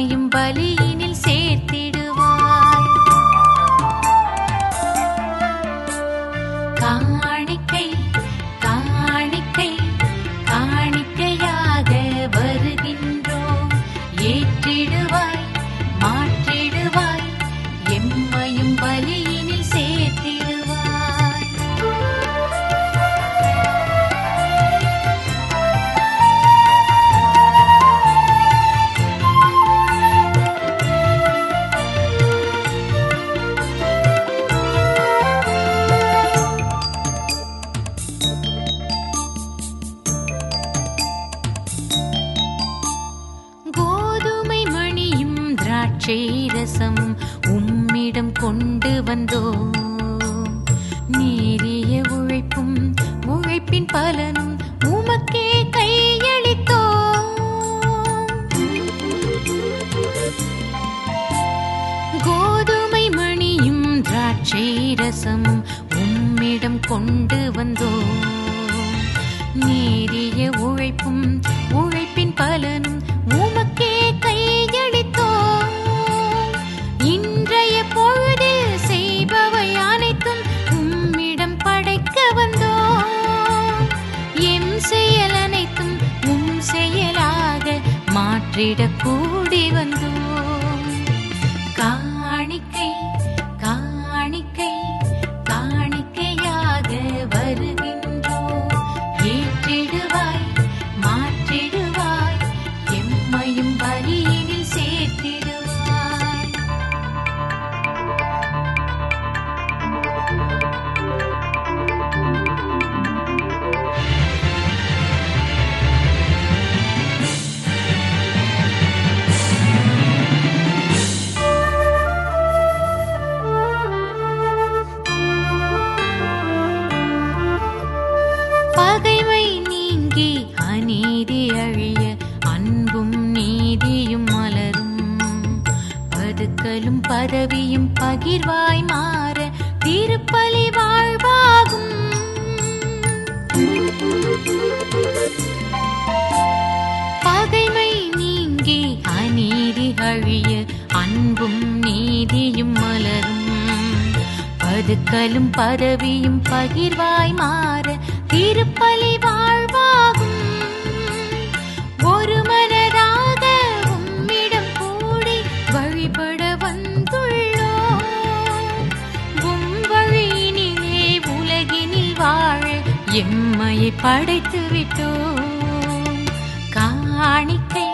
எம்மையும் பலியினில் சேர்த்திடுவாய் காணிக்கை காணிக்கை காணிக்கையாக வருகின்றோம் ஏற்றிடுவாய் மாற்றிடுவாய் எம்மையும் பலியினில் சேர்த்திடுவாய் கோதுமை மணியும் திராட்சை ரசம் உம்மிடம் கொண்டு வந்தோம் நேரிய உழைப்பும் உழைப்பின் பலனும் உமக்கே கையளித்தோம் கோதுமை மணியும் திராட்சை ரசம் உம்மிடம் கொண்டு வந்தோம் நேரிய உழைப்பும் உழைப்பின் பலனும் உமக்கே கையளித்தோம் இன்றைய பொழுதில் செய்பவை அனைத்தும் உம்மிடம் படைக்க வந்தோம் எம் செயல் அனைத்தும் உம் செயலாக மாற்றிடக் கூடி வந்தோம் காணிக்கை காணிக்கை காணிக்கையாக வருகின்றோம் ஏற்றிடுவாய் மாற்றிடுவாய் எம்மையும் பலியினில் சேர்த்திடுவாய் பகைமை நீங்கி அநீதி அழிய அன்பும் நீதியும் மலரும் பதுக்கலும் பதவியும் பகிர்வாய் மாற திருப்பலி வாழ்வாகும் பகைமை நீங்கி அநீதி அழிய அன்பும் நீதியும் மலரும் பதுக்கலும் பதவியும் பகிர்வாய் மாற திருப்பலி வாழ்வாகும் ஒரு மனதாக உம்மிடம் கூடி வழிபட வந்துள்ளோம் உம் வழியினிலே உலகினில் வாழ எம்மையை படைத்து விட்டோம் காணிக்கை